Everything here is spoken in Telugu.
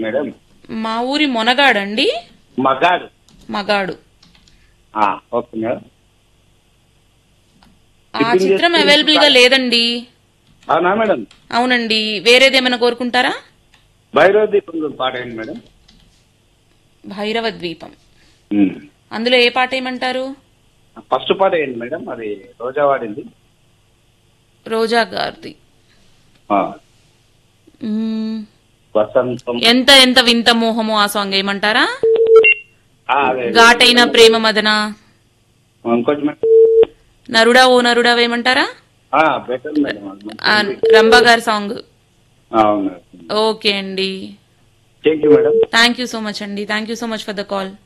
మేడం మా ఊరి మొనగాడండి మగాడు మగాడు ఆ, ఓకే మేడం ఆ టిఫిన్ చిత్రం చేసి అవైలబుల్ గా లేదండి అవునా మేడం అవునండి వేరేది ఏమైనా కోరుకుంటారా భైరవ దీపంలో పాట ఏంటి మేడం భైరవ ద్వీపం ఉమ్. అందులో ఏ పాట ఏమంటారు ఫస్ట్ పాట ఏంటి మేడం అది రోజా వాడింది రోజా గారిది ఆ, మ్మ్. వసంతం ఎంత ఎంత వింత మోహము ఆ సాంగ్ ఏమంటారా ఆ, అదే ఘాటైన ప్రేమ మదన ఇంకోటి మేడం నరుడా ఓ నరుడా వేయమంటారా బెటర్ మేడం అది మంచి- ఆ, రంభా గారి సాంగ్ అవును ఓకే అండి thank you madam thank you so much అండి thank you so much for the call